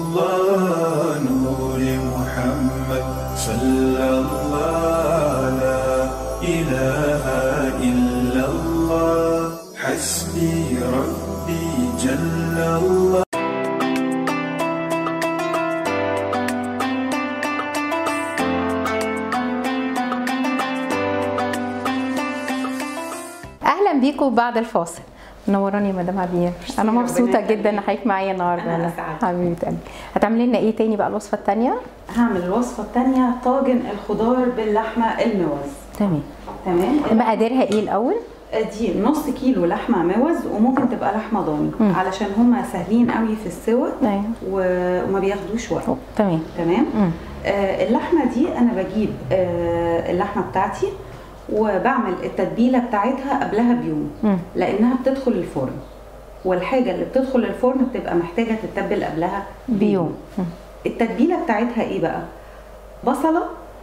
الله نور محمد صلى الله لا إله إلا الله حسبي ربي جل الله اهلا بيكم بعد الفاصل منوراني يا مدام عبير انا ربنا مبسوطه يخليك. جدا ان حضرتك معايا النهارده أنا والله. أسعد. حبيبه قلبي هتعملي لنا ايه تاني بقى الوصفه الثانيه هعمل الوصفة التانية طاجن الخضار باللحمة الموز تمام تمام مقاديرها ايه الاول دي نص كيلو لحمة موز وممكن تبقى لحمة ضاني مم. علشان هما سهلين قوي في السوى ايوه و- وما بياخدوش وقت أوه، تمام تمام مم. آه اللحمة دي انا بجيب آه اللحمة بتاعتي وبعمل التتبيلة بتاعتها قبلها بيوم مم. لانها بتدخل الفرن والحاجة اللي بتدخل الفرن بتبقى محتاجة تتبل قبلها بيوم مم. التتبيله بتاعتها ايه بقى بصله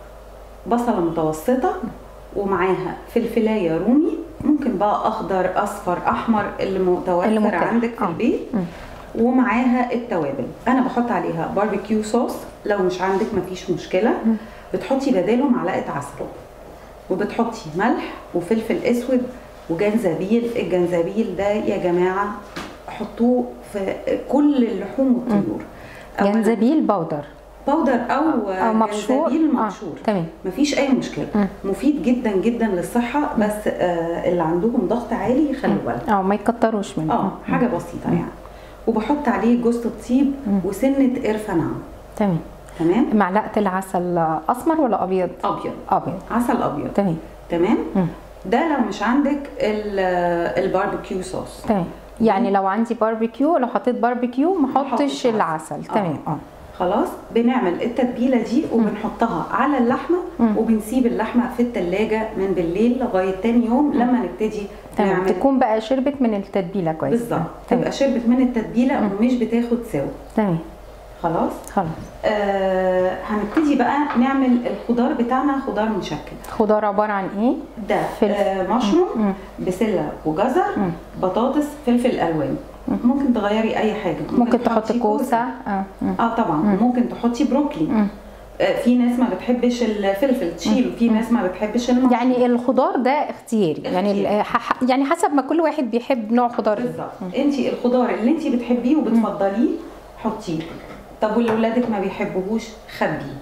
بصله متوسطه ومعاها فلفلايه رومي ممكن بقى اخضر اصفر احمر اللي متوفر اللي متاح. عندك في آه. البيت مم. ومعاها التوابل انا بحط عليها باربيكيو صوص لو مش عندك مفيش مشكله بتحطي بداله معلقه عسل وبتحطي ملح وفلفل اسود وجنزبيل الجنزبيل ده يا جماعه حطوه في كل اللحوم والطيور أو أنا- جنزبيل بودر باودر او او مبشور جنزبيل آه، مبشور تمام مفيش اي مشكله مم. مفيد جدا جدا للصحه بس آه اللي عندهم ضغط عالي يخلوا بالهم اه ما يكتروش منه اه حاجه بسيطه يعني وبحط عليه جوز الطيب وسنه قرفه ناعمه تمام تمام معلقه العسل اسمر ولا ابيض ابيض ابيض عسل ابيض تمام تمام مم. ده لو مش عندك ال- الباربيكيو صوص تمام يعني لو عندي باربيكيو لو حطيت باربيكيو ما ما احطش أحطش العسل عسل. تمام اه خلاص بنعمل التتبيله دي وبنحطها على اللحمه مم. وبنسيب اللحمه في التلاجة من بالليل لغايه تاني يوم لما نبتدي تمام نعمل تكون بقى شربت من التتبيله كويس بالظبط تمام تبقى شربت من التتبيله ومش بتاخد سوا تمام خلاص خلاص آه هنبتدي بقى نعمل الخضار بتاعنا خضار مشكل خضار عباره عن ايه ده فلفل. آه مشروم مم. بسله وجزر مم. بطاطس فلفل الوان ممكن تغيري اي حاجه ممكن تحطي تحطي كوسه اه مم. اه طبعا ممكن تحطي بروكلي مم. آه في ناس ما بتحبش الفلفل تشيله في ناس ما بتحبش المشروم يعني الخضار ده اختياري يعني ال- اختياري. ح- ح- يعني حسب ما كل واحد بيحب نوع خضار إيه. بالظبط انت الخضار اللي انت بتحبيه وبتفضليه حطيه طب واللي ولادك ما بيحبوهوش خبيه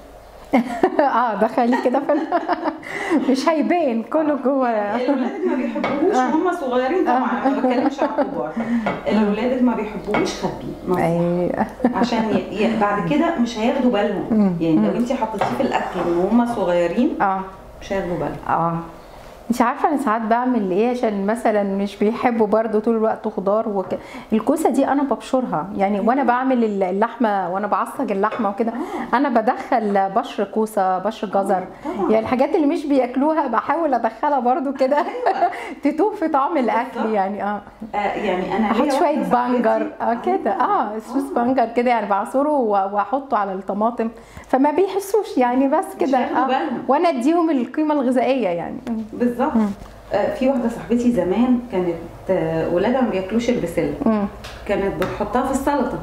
اه دخلي كده في ال- مش هيبان كله جوه اللي ولادك ما بيحبوهوش وهم صغيرين طبعا انا ما بتكلمش على الكبار اللي ولادك ما بيحبوهوش خبيه نصيحة. ايوه عشان ي... ي... بعد كده مش هياخدوا بالهم يعني لو انت حطيتيه في الاكل وهم صغيرين اه مش هياخدوا بالهم اه انت عارفه انا ساعات بعمل ايه عشان مثلا مش بيحبوا برضو طول الوقت خضار وك... الكوسه دي انا ببشرها يعني وانا بعمل اللحمه وانا بعصج اللحمه وكده انا بدخل بشر كوسه بشر جزر طبعاً. يعني الحاجات اللي مش بياكلوها بحاول ادخلها برضو كده تتوه في طعم الاكل بالظبط. يعني اه آه يعني انا احط ليا شويه واحدة صاحبتي- بنجر اه كده اه صوص بنجر كده يعني بعصره و- واحطه على الطماطم فما بيحسوش يعني بس كده هياخدوا بالهم. وانا اديهم القيمه الغذائيه يعني بالظبط آه في واحده صاحبتي زمان كانت آه ولادها ما بياكلوش البسله مم. كانت بتحطها في السلطه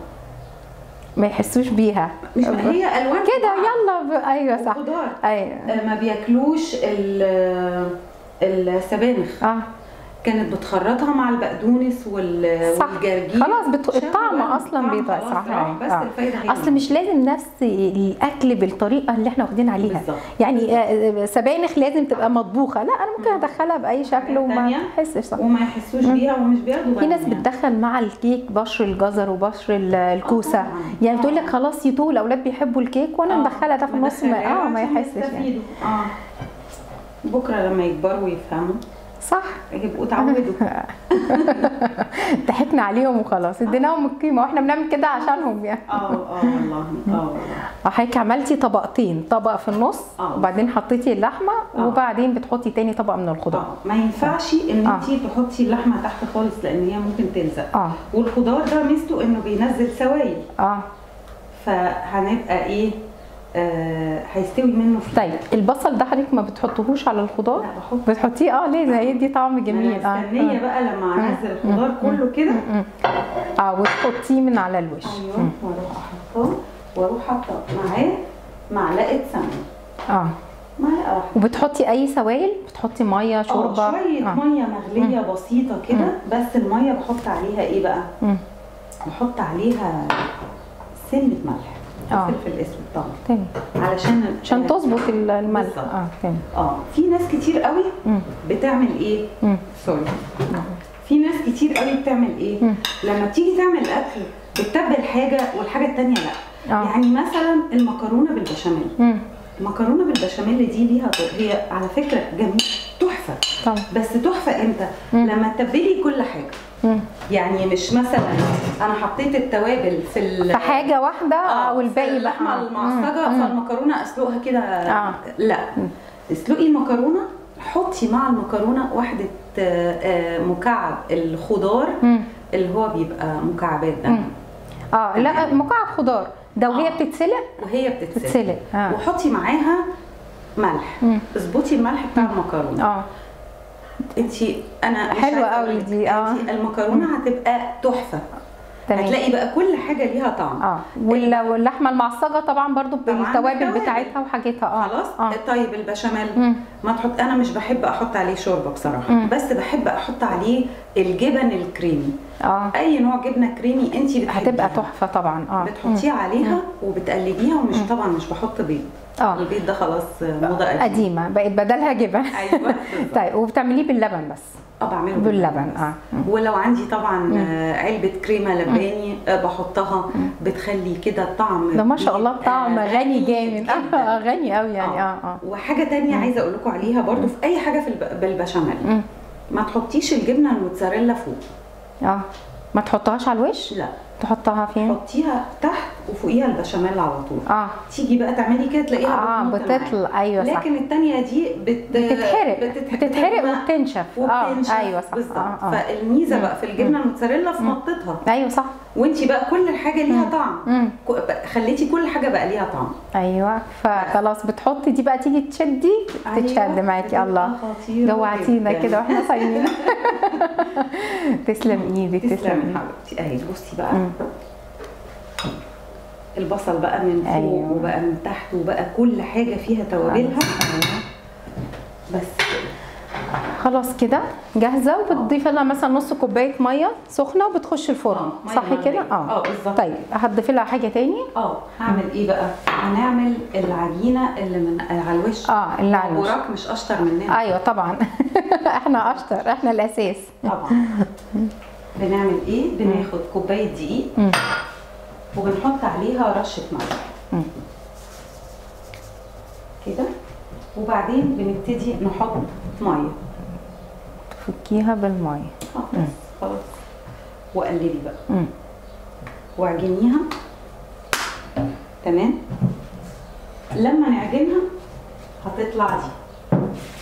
ما يحسوش بيها مش ما هي الوان كده طبعاً. يلا ب... ايوه صح خضار ايوه آه ما بياكلوش ال- السبانخ اه كانت بتخرطها مع البقدونس وال- صح والجرجير خلاص بت... شافوا الطعم بقى اصلا الطعم بيبقى خلاص صح راح، أيوة. بس آه. الفايده هي اصل مش لازم نفس الاكل بالطريقه اللي احنا واخدين عليها بالظبط. يعني آه، سبانخ لازم تبقى مطبوخه لا انا ممكن ادخلها باي شكل وما تانية. احسش صح وما يحسوش بيها ومش بياخدوا في بالهم ناس يعني. بتدخل مع الكيك بشر الجزر وبشر ال- الكوسه طبعاً. يعني بتقول لك آه. خلاص يتوه الاولاد بيحبوا الكيك وانا آه، مدخلها ده في النص ما مدخلاها اه ما عشان يحسش يعني يستفيدوا. اه بكره لما يكبروا ويفهموا صح يبقوا اتعودوا ضحكنا عليهم وخلاص اديناهم القيمه واحنا بنعمل كده عشانهم يعني اه اه والله اه والله حضرتك عملتي طبقتين طبق في النص آه. وبعدين حطيتي اللحمه آه. وبعدين بتحطي تاني طبق من الخضار اه ما ينفعش ان آه. انت تحطي اللحمه تحت خالص لان هي ممكن تلزق اه والخضار ده ميزته انه بينزل سوائل اه فهنبقى ايه آه هيستوي منه في طيب البصل ده حضرتك ما بتحطهوش على الخضار لا بحط بتحطيه اه ليه هيدي طعم جميل انا اه مستنيه آه. بقى لما انزل الخضار كله كده اه وتحطيه من على الوش ايوه واروح احطه واروح حاطه معاه معلقه سمنه اه معلقه واحده وبتحطي اي سوائل بتحطي ميه اه شوربه شويه آه. ميه مغليه بسيطه كده بس الميه بحط عليها ايه بقى مم. بحط عليها سنه ملح آه. وفلفل اسود طبعا تاني علشان عشان آه، تظبط ال- الملح بالظبط. اه تاني اه في ناس كتير قوي مم. بتعمل ايه مم. سوري في ناس كتير قوي بتعمل ايه مم. لما تيجي تعمل اكل بتتبل حاجه والحاجه التانيه لا آه. يعني مثلا المكرونه بالبشاميل مم. المكرونه بالبشاميل دي ليها طر- هي على فكره جميل تحفه طبعا بس تحفه امتى مم. لما تتبلي كل حاجه مم. يعني مش مثلا انا حطيت التوابل في ال- في حاجه واحده اه والباقي بقى اللحمه آه. المعصجه مم. فالمكرونه اسلقها كده آه. لا اسلقي المكرونه حطي مع المكرونه واحده آه، آه، مكعب الخضار مم. اللي هو بيبقى مكعبات ده مم. اه لا مكعب خضار ده وهي آه. بتتسلق وهي بتتسلق بتتسلق اه وحطي معاها ملح مم. اظبطي الملح بتاع المكرونه اه انت انا مش حلوة عايزة قوي أقولك، دي، آه. انتي المكرونه هتبقى تحفه تمام هتلاقي بقى كل حاجه ليها طعم اه وال- واللحمه المعصجه طبعا برضو طبعاً بالتوابل بالتوابل. بتاعتها وحاجتها اه خلاص اه طيب البشاميل مم. ما تحط انا مش بحب احط عليه شوربه بصراحه مم. بس بحب احط عليه الجبن الكريمي اه اي نوع جبنه كريمي انت بتحبيها هتبقى تحفه طبعا اه بتحطيها عليها وبتقلبيها ومش طبعا مش بحط بيض اه البيض ده خلاص موضه قديمه قديمه بقت بدلها جبن ايوه بالظبط. طيب وبتعمليه باللبن بس اه بعمله باللبن اه ولو عندي طبعا آه، علبه كريمه لباني آه، بحطها بتخلي كده الطعم ده ما شاء الله الطعم بيبقى غني جامد جدا. اه غني قوي يعني اه اه وحاجه تانية عايزه اقول لكم عليها برضو في اي حاجه في الب- بالبشاميل مم. ما تحطيش الجبنه الموتزاريلا فوق اه ما تحطهاش على الوش لا تحطها فين حطيها تحت وفوقيها البشاميل على طول اه تيجي بقى تعملي كده تلاقيها اه بتنط معاكي. بتطلع ايوه صح لكن التانية دي بت... بتتحرق بتتحرق وبتنشف اه وبتنشف ايوه صح بالظبط اه اه فالميزه بقى في الجبنه الموتزاريلا في نطتها ايوه صح وانت بقى كل حاجه ليها طعم مم. ك- بقى- خليتي كل حاجه بقى ليها طعم ايوه فخلاص بتحطي دي بقى تيجي تشدي تتشد أيوة، معاكي بتبقى الله خطيرة جوعتينا جداً. كده واحنا صايمين تسلم ايدك تسلمي تسلم حبيبتي اهي بصي بقى مم. البصل بقى من فوق أيوة. وبقى من تحت وبقى كل حاجه فيها توابلها بس خلاص كده جاهزه وبتضيفي لها مثلا نص كوبايه ميه سخنه وبتخش الفرن آه، مية صح مغلية. كده اه بالظبط طيب هتضيفي لها حاجه تاني اه هعمل ايه بقى هنعمل العجينه اللي من على الوش اه اللي على الوش. وراك مش اشطر مننا ايوه طبعا احنا اشطر احنا الاساس طبعا بنعمل ايه بناخد كوبايه دقيق مم. وبنحط عليها رشه ملح مم. كده وبعدين بنبتدي نحط ميه تفكيها بالميه اه بس خلاص وقلبي بقى مم. واعجنيها تمام لما نعجنها هتطلع دي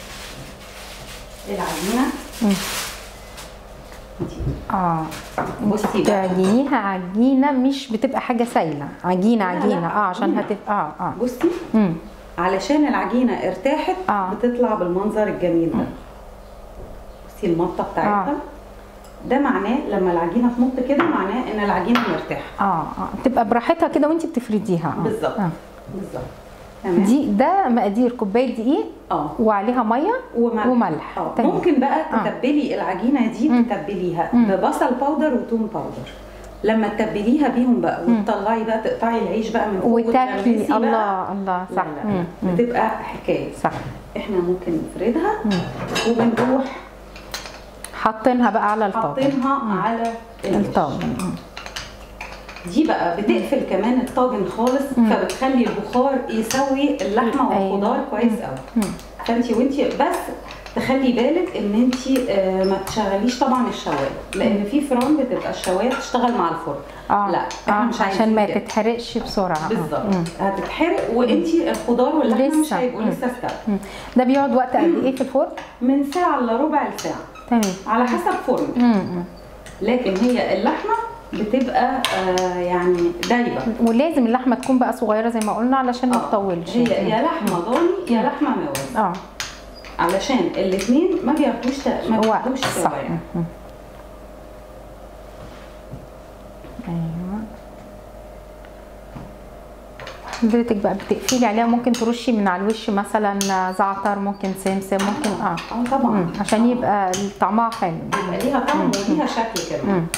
العجينه مم. دي اه بصي بقى تعجنيها عجينه مش بتبقى حاجه سايله عجينه لا، لا، عجينه اه عشان عجينة. هتبقى اه اه بصي مم. علشان العجينه ارتاحت آه. بتطلع بالمنظر الجميل ده بصي المطه بتاعتها ده معناه لما العجينه تمط كده معناه ان العجينه مرتاحه اه اه تبقى براحتها كده وانت بتفرديها آه. بالظبط آه. بالظبط تمام دي ده مقادير كوبايه دقيق اه وعليها ميه وملح, وملح. اه تمام. ممكن بقى آه. تتبلي العجينه دي مم. تتبليها مم. ببصل باودر وتوم باودر لما تتبليها بيهم بقى وتطلعي بقى تقطعي العيش بقى من فوق وتاكلي وتغمسي بقى. الله الله لا صح لا مم. لا مم. بتبقى حكايه صح احنا ممكن نفردها مم. وبنروح حاطينها بقى على الطاجن حاطينها على العيش. الطاجن مم. دي بقى بتقفل كمان الطاجن خالص فبتخلي البخار يسوي اللحمه أيوة. والخضار كويس قوي مم. فانت وانت بس تخلي بالك ان انت ما تشغليش طبعا الشوايه لان في فرن بتبقى الشوايه بتشتغل مع الفرن اه لا احنا آه. مش عشان ما عايزين كده. تتحرقش بسرعه آه. مم. بالظبط هتتحرق وانت الخضار واللحمه مش لسه. هيبقوا مم. لسه استوى مم. ده بيقعد وقت قد ايه في الفرن من ساعه الا ربع ساعه تمام على حسب فرن مم. مم. لكن هي اللحمه بتبقى آه يعني دايبه ولازم اللحمه تكون بقى صغيره زي ما قلنا علشان ما آه. تطولش هي يا لحمه ضاني يا لحمه موز اه علشان الاثنين ما بياخدوش ت- ما وقت بياخدوش صح سوايع مم. ايوه حضرتك بقى بتقفلي عليها ممكن ترشي من على الوش مثلا زعتر ممكن سمسم ممكن اه اه طبعا مم. عشان يبقى طعمها حلو يبقى ليها طعم وليها شكل كمان مم.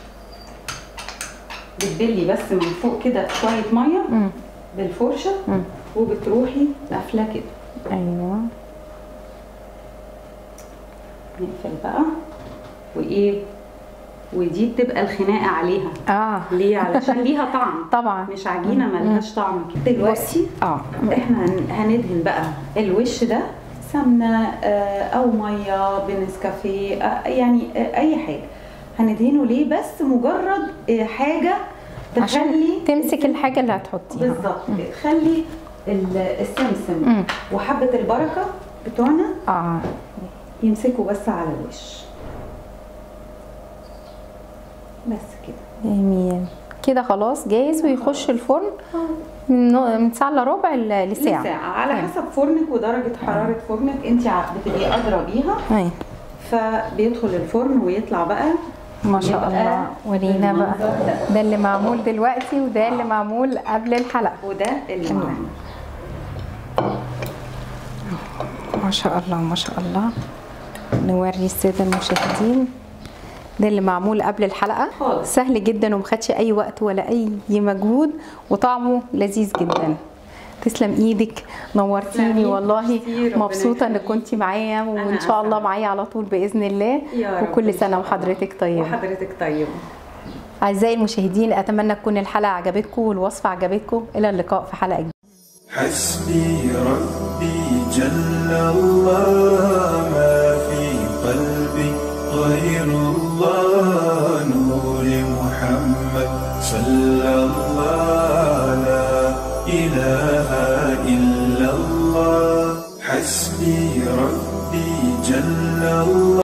بتبلي بس من فوق كده شويه ميه مم. بالفرشه مم. وبتروحي قافله كده ايوه نقفل بقى وايه ودي بتبقى الخناقه عليها اه ليه علشان ليها طعم طبعا مش عجينه ملهاش طعم كده دلوقتي اه احنا هن- هندهن بقى الوش ده سمنه آه، او ميه بنسكافيه آه، يعني آه، اي حاجه هندهنه ليه بس مجرد آه، حاجه عشان تخلي تمسك الحاجه اللي هتحطيها بالظبط كده. تخلي ال- السمسم مم. وحبه البركه بتوعنا اه يمسكوا بس على الوش بس كده جميل كده خلاص جاهز ويخش الفرن من نو- من ساعه الا ربع ل- لساعه ساعة على أيوة. حسب فرنك ودرجة حرارة فرنك انت ع- بتبقي أدرى بيها ايوه فبيدخل الفرن ويطلع بقى ما شاء يبقى الله ورينا بقى بالمنظر ده. ده اللي معمول دلوقتي وده اللي معمول قبل الحلقه وده اللي معانا ما شاء الله ما شاء الله نوري الساده المشاهدين ده اللي معمول قبل الحلقه خالص. سهل جدا ومخدش اي وقت ولا اي مجهود وطعمه لذيذ جدا تسلم ايدك نورتيني تسلمي. والله ميرسي، ربنا مبسوطه ان يخليكي. كنتي معايا وان أنا شاء الله أسعد. معايا على طول باذن الله يا رب وكل إن شاء سنه الله. وحضرتك طيبه وحضرتك طيبة اعزائي المشاهدين اتمنى تكون الحلقه عجبتكم والوصفه عجبتكم الى اللقاء في حلقه جديده حسبي ربي جل الله ما في قلبي غير الله نور محمد صلى الله لا إله إلا الله حسبي ربي جل الله